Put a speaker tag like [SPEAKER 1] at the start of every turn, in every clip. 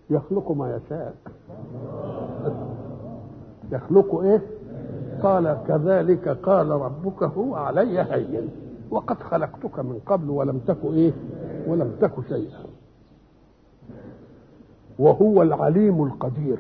[SPEAKER 1] يخلق ما يشاء يخلق ايه قال كذلك قال ربك هو علي هين وقد خلقتك من قبل ولم تك ايه ولم تك شيئا وهو العليم القدير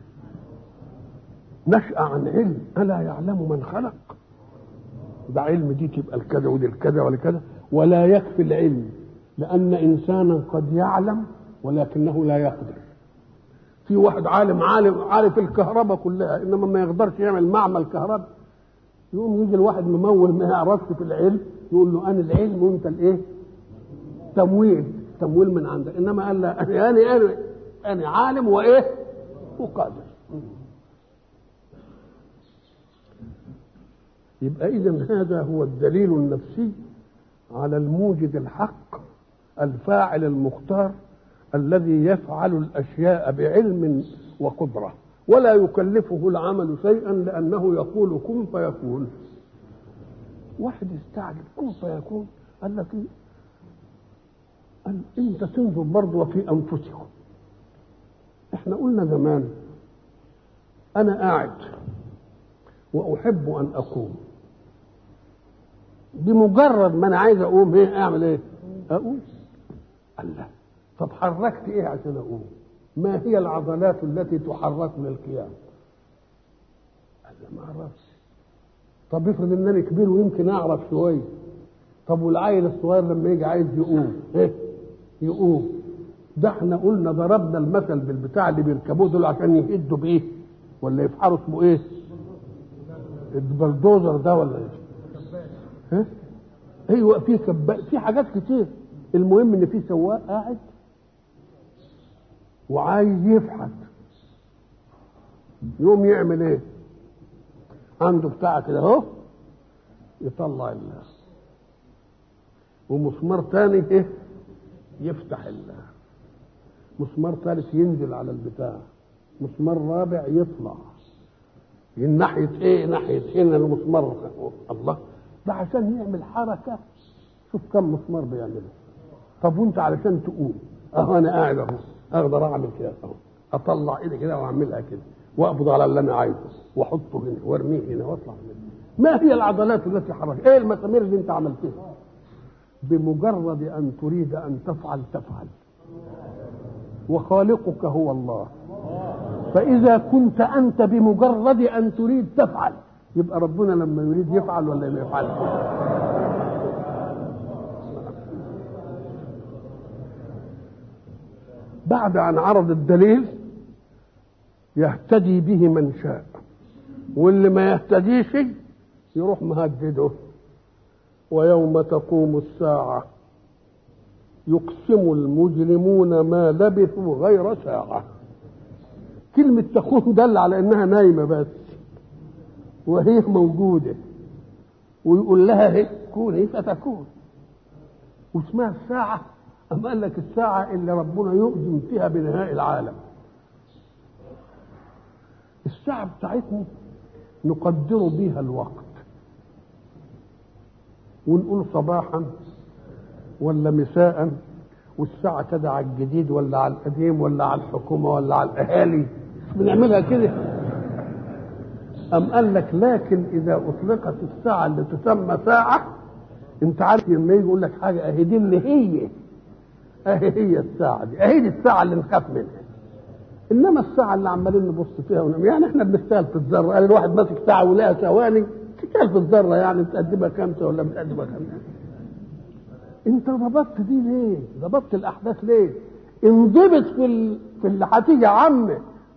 [SPEAKER 1] نشأ عن علم ألا يعلم من خلق ده علم دي تبقى الكذا ودي الكذا ولا كذا ولا يكفي العلم لأن إنسانا قد يعلم ولكنه لا يقدر في واحد عالم عالم عارف الكهرباء كلها انما ما يقدرش يعمل معمل كهرباء يقوم يجي الواحد ممول ما يعرفش في العلم يقول له انا العلم وانت الايه تمويل تمويل من عندك انما قال لا انا انا انا, أنا عالم وايه وقادر يبقى اذا هذا هو الدليل النفسي على الموجد الحق الفاعل المختار الذي يفعل الاشياء بعلم وقدره ولا يكلفه العمل شيئا لانه يقول كن فيكون واحد يستعجب كن فيكون قال لك ايه قال انت تنظر برضه وفي انفسكم احنا قلنا زمان انا قاعد واحب ان اقوم بمجرد ما انا عايز اقوم ايه اعمل ايه اقوم الله طب حركت ايه عشان اقوم ما هي العضلات التي تحرك للقيام قال ما اعرفش طب افرض ان انا كبير ويمكن اعرف شويه طب والعيل الصغير لما يجي عايز يقوم ايه يقوم ده احنا قلنا ضربنا المثل بالبتاع اللي بيركبوه دول عشان يهدوا بايه ولا يفحروا اسمه ايه البلدوزر ده ولا ايه ها ايوه في كب... في حاجات كتير المهم ان في سواق قاعد وعايز يفحت يقوم يعمل ايه عنده بتاع كده اهو يطلع الله ومسمار تاني ايه يفتح الله مسمار ثالث ينزل على البتاع مسمار رابع يطلع من ناحية ايه ناحية هنا المسمار الله ده عشان يعمل حركة شوف كم مسمار بيعمله طب وانت علشان تقوم اهو انا قاعد اهو اقدر اعمل كده اهو اطلع ايدي كده واعملها كده واقبض على اللي انا عايزه واحطه هنا وارميه هنا واطلع منه ما هي العضلات التي حركت ايه المسامير اللي انت عملتها بمجرد ان تريد ان تفعل تفعل وخالقك هو الله فاذا كنت انت بمجرد ان تريد تفعل يبقى ربنا لما يريد يفعل ولا ما يفعلش بعد ان عرض الدليل يهتدي به من شاء واللي ما يهتديش يروح مهدده ويوم تقوم الساعة يقسم المجرمون ما لبثوا غير ساعة كلمة تقوم دل على انها نايمة بس وهي موجودة ويقول لها هي كوني فتكون واسمها الساعة أما قال لك الساعة اللي ربنا يؤذن فيها بنهاء العالم الساعة بتاعتنا نقدر بها الوقت ونقول صباحا ولا مساء والساعة كده على الجديد ولا على القديم ولا على الحكومة ولا على الأهالي بنعملها كده أم قال لك لكن إذا أطلقت الساعة اللي تسمى ساعة أنت عارف لما يجي يقول لك حاجة أهي دي اللي هي أهي هي الساعة دي أهي دي الساعة اللي نخاف منها إنما الساعة اللي عمالين نبص فيها ونعمل يعني إحنا بنستاهل في الذرة قال الواحد ماسك ساعة ولها ثواني تستاهل في الذرة يعني بتقدمها خمسة ولا بتقدمها خمسة أنت ضبطت دي ليه؟ ضبطت الأحداث ليه؟ انضبط في ال... في اللي هتيجي عمك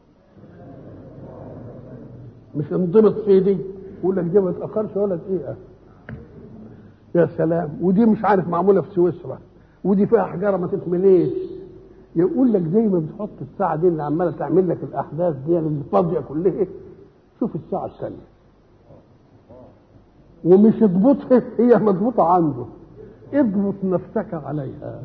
[SPEAKER 1] مش انضبط في دي يقول لك دي ما تاخرش ولا دقيقه يا سلام ودي مش عارف معموله في سويسرا ودي فيها حجاره ما تتمليش يقول لك زي ما بتحط الساعه دي اللي عماله تعمل لك الاحداث دي اللي فاضيه كلها شوف الساعه الثانيه ومش اضبطها هي مضبوطه عنده اضبط نفسك عليها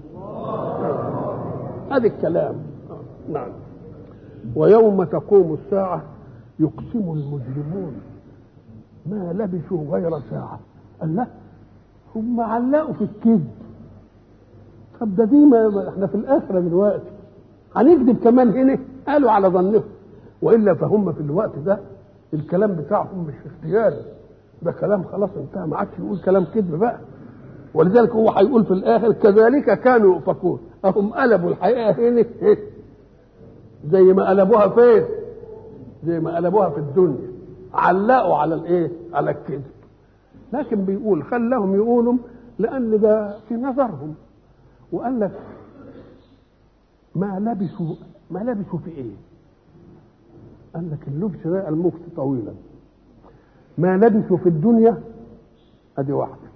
[SPEAKER 1] هذا الكلام نعم ويوم تقوم الساعه يقسم المجرمون ما لبثوا غير ساعة قال لا هم علقوا في الكذب طب ده دي ما احنا في الآخرة دلوقتي هنكذب كمان هنا قالوا على ظنهم والا فهم في الوقت ده الكلام بتاعهم مش اختياري ده كلام خلاص انتهى ما عادش يقول كلام كذب بقى ولذلك هو هيقول في الاخر كذلك كانوا يؤفكون اهم قلبوا الحقيقه هنا زي ما قلبوها فين زي ما قلبوها في الدنيا علقوا على الايه على الكذب لكن بيقول خلهم يقولوا لان ده في نظرهم وقال لك ما لبثوا ما لبثوا في ايه قال لك اللبس ده المكت طويلا ما لبثوا في الدنيا ادي واحده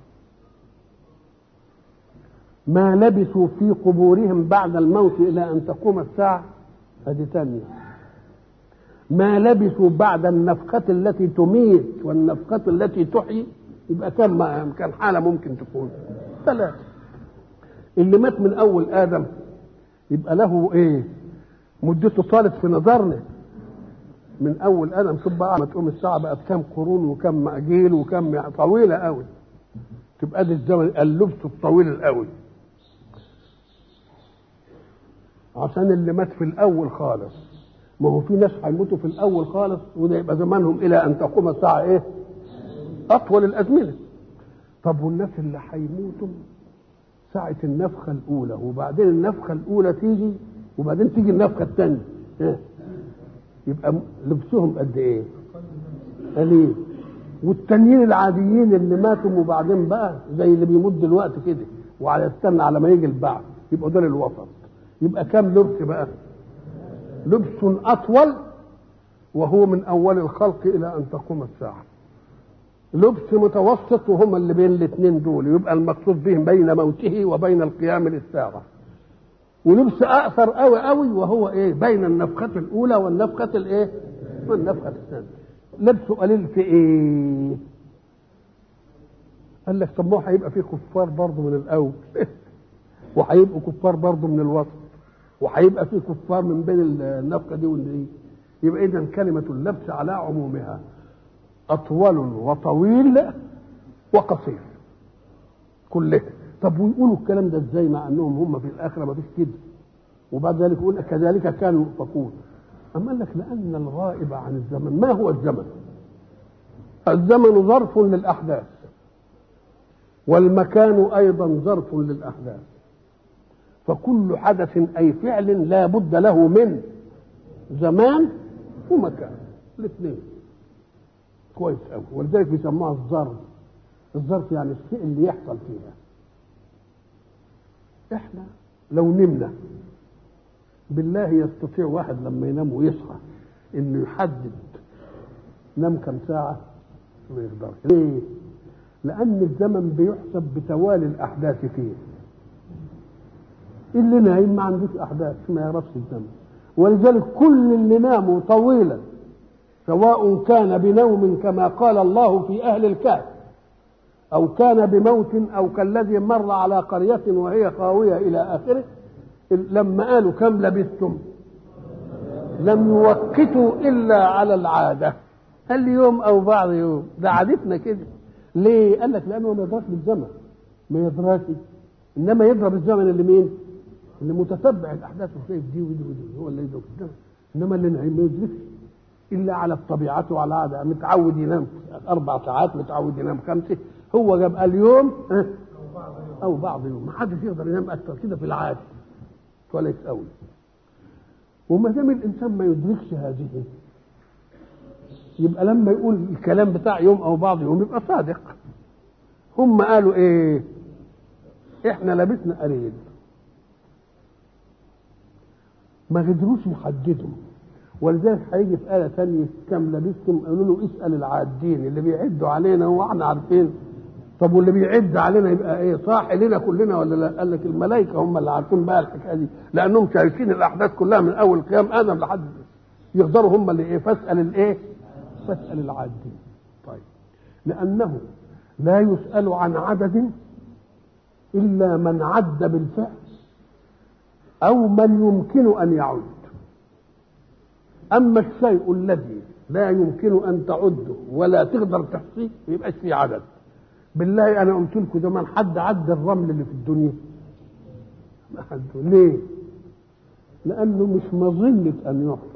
[SPEAKER 1] ما لبثوا في قبورهم بعد الموت الى ان تقوم الساعه ادي ثانيه ما لبثوا بعد النفخة التي تميت والنفخة التي تحيي يبقى كم كان حالة ممكن تكون ثلاثة اللي مات من أول آدم يبقى له إيه مدته طالت في نظرنا من أول آدم شوف بقى ما تقوم الساعة بقت كم قرون وكم أجيل وكم طويلة قوي تبقى دي الزمن اللبس الطويل القوي عشان اللي مات في الأول خالص ما هو في ناس هيموتوا في الاول خالص وده يبقى زمانهم الى ان تقوم الساعه ايه؟ اطول الازمنه. طب والناس اللي هيموتوا ساعة النفخة الأولى وبعدين النفخة الأولى تيجي وبعدين تيجي النفخة الثانية إيه؟ يبقى لبسهم قد إيه؟ قليل والتانيين العاديين اللي ماتوا وبعدين بقى زي اللي بيموت دلوقتي كده وعلى يستنى على ما يجي البعث يبقى دول الوسط يبقى كام لبس بقى؟ لبس أطول وهو من أول الخلق إلى أن تقوم الساعة لبس متوسط وهم اللي بين الاثنين دول يبقى المقصود بهم بين موته وبين القيام للساعة ولبس أقصر قوي قوي وهو إيه بين النفخة الأولى والنفخة الإيه والنفخة الثانية لبسه قليل في إيه قال لك طب ما هو هيبقى فيه كفار برضه من الأول وهيبقوا كفار برضه من الوسط وهيبقى في كفار من بين النفقه دي والدي يبقى اذا كلمه اللبس على عمومها اطول وطويل وقصير كلها طب ويقولوا الكلام ده ازاي مع انهم هم في الاخره ما فيش كده وبعد ذلك يقول كذلك كانوا يؤفكون اما قال لك لان الغائب عن الزمن ما هو الزمن الزمن ظرف للاحداث والمكان ايضا ظرف للاحداث فكل حدث اي فعل لا بد له من زمان ومكان الاثنين كويس قوي ولذلك بيسموها الظرف الظرف يعني الشيء اللي يحصل فيها احنا لو نمنا بالله يستطيع واحد لما ينام ويصحى انه يحدد نام كم ساعه ما يقدرش ليه لان الزمن بيحسب بتوالي الاحداث فيه اللي نايم ما عندوش احداث ما يعرفش الزمن ولذلك كل اللي ناموا طويلا سواء كان بنوم كما قال الله في اهل الكهف او كان بموت او كالذي مر على قريه وهي خاويه الى اخره لما قالوا كم لبثتم لم يوقتوا الا على العاده قال يوم او بعض يوم ده عادتنا كده ليه قال لك لانه ما يدراش بالزمن ما يدراش انما يضرب الزمن اللي مين اللي متتبع الاحداث وشايف دي ودي ودي هو اللي يدرك الزمن انما اللي نايم ما يدركش الا على الطبيعه وعلى عاده متعود ينام اربع ساعات متعود ينام خمسه هو جاب اليوم او بعض يوم ما حدش يقدر ينام اكثر كده في العاده كويس قوي وما دام الانسان ما يدركش هذه يبقى لما يقول الكلام بتاع يوم او بعض يوم يبقى صادق هم قالوا ايه احنا لبسنا قليل ما قدروش يحددوا ولذلك هيجي في آية ثانية كم لبثتم قالوا له اسأل العادين اللي بيعدوا علينا واحنا عارفين طب واللي بيعد علينا يبقى ايه صاح لنا كلنا ولا لا؟ قال لك الملائكة هم اللي عارفين بقى الحكاية دي لأنهم شايفين الأحداث كلها من أول قيام آدم لحد يقدروا هم اللي ايه فاسأل الايه؟ فاسأل العادين طيب لأنه لا يسأل عن عدد إلا من عد بالفعل أو من يمكن أن يعد أما الشيء الذي لا يمكن أن تعده ولا تقدر تحصيه يبقاش فيه عدد بالله أنا قلت لكم زمان حد عد الرمل اللي في الدنيا ما حد ليه؟ لأنه مش مظنة أن يحيي